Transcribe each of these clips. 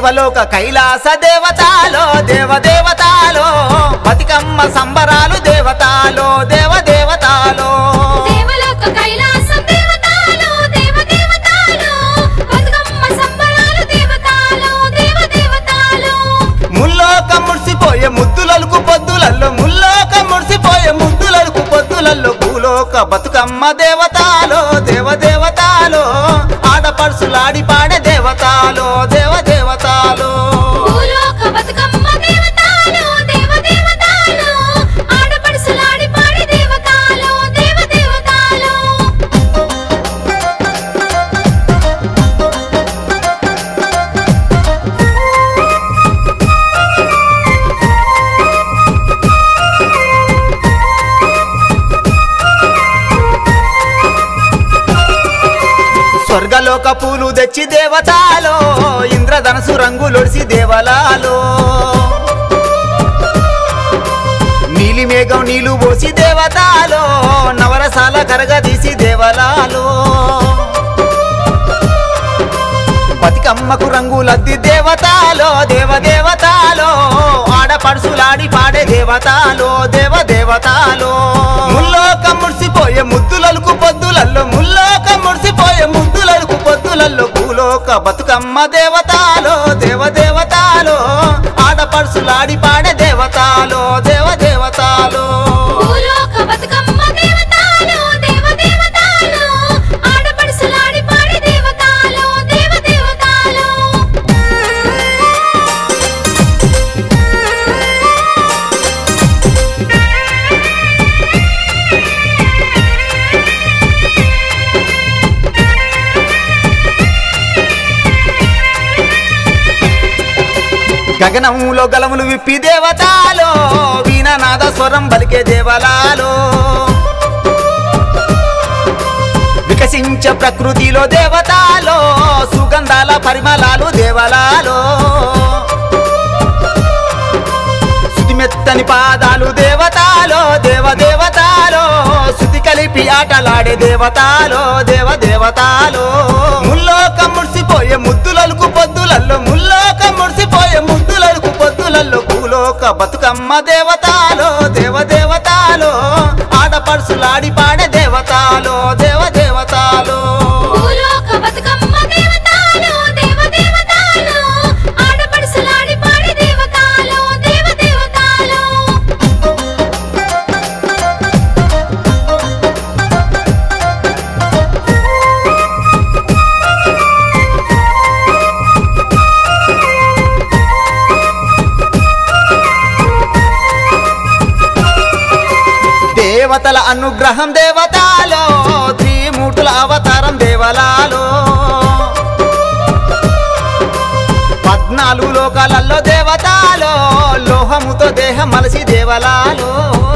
దేవలోక కైలాస దేవతాలో దేవదేవతాలో బతికమ్మ సంబరాలు దేవతాలో దేవదేవతాలో దేవలోక కైలాసం దేవతాలు దేవదేవతాలు బతుకమ్మ సంబరాలు దేవతాలు దేవదేవతాలు ముల్లోక ముడిసిపోయే ముద్దులలకు పొద్దులల్లో ముల్లోక ముడిసిపోయే ముద్దులలకు పొద్దులల్లో భూలోక బతుకమ్మ దేవతాలో దేవదేవతాలో ఆడపడుసులాడి పాడే దేవతాలో దేవదేవతాలో భూలోక బతుకమ్మ దేవతాలు దేవదేవతాలు ఆడపడుసులాడి పాడి దేవతాలు దేవదేవతాలు స్వర్గలోక పూలు తెచ్చి దేవతాలో ఇంద్రధనసు రంగులొడిసి దేవలాలో నీలి మేఘం నీళ్లు పోసి దేవతాలో నవరసాల కరగదీసి దేవలాలో బతికమ్మకు రంగులద్ది దేవతాలో దేవదేవతాలో ఆడపడుసులాడి పాడే దేవతాలో దేవదేవతాలో ముల్లోక ముడిసిపోయే ముద్దులలకు పొద్దులల్లో ముల్లోక ముడిసిపోయే ముద్దులలకు పొద్దులల్లో భూలోక బతుకమ్మ దేవతాలో దేవదేవతాలో ఆడపడుసులాడి పాడే దేవతాలో దేవదేవతాలో భూలోక బతుకమ్మ దేవతాలు దేవదేవతాలు ఆడపడుసులాడి పాడి దేవతాలు దేవదేవతాలు గగనంలో గలములు విప్పి దేవతాలో వీణనాద స్వరం బలికే దేవలాలో వికసించ ప్రకృతిలో దేవతాలో సుగంధాల పరిమళాలు దేవలాలో శుతిమెత్తని పాదాలు దేవతాలో దేవదేవతాలో శృతి కలిపి ఆటలాడే దేవతాలో దేవదేవతాలో ముల్లోక ముడిసిపోయే ముద్దులకు పొద్దులల్లో ముల్లోక ముడిసిపోయే ముద్దులకు పొద్దులల్లో భూలోక బతుకమ్మ దేవతాలో దేవదేవతాలో ఆడపడుసులాడి పాడే దేవతాలో దేవదేవతాలో భూలోక బతుకమ్మ దేవతాలు దేవదేవతాలు ఆడపడుసులాడి పాడి దేవతాలు దేవదేవతాలు దేవతల అనుగ్రహం దేవతాలో త్రిమూర్తుల అవతారం దేవలాలో పద్నాలుగు లోకాలలో దేవతాలో లోహముతో దేహం మలసి దేవలాలో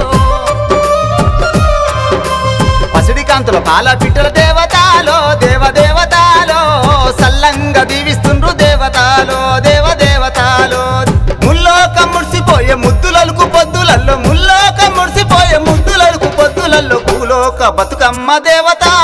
పసిడి కాంతుల పాల పిట్టల దేవతాలో దేవదేవతాలో సల్లంగా దీవిస్తుండ్రు దేవతాలో దేవదేవతాలో ముల్లోక ముడిసిపోయే ముద్దులకు పొద్దులల్లో ముల్లోక ముడిసిపోయే ముద్దులకు పొద్దులల్లో భూలోక బతుకమ్మ దేవత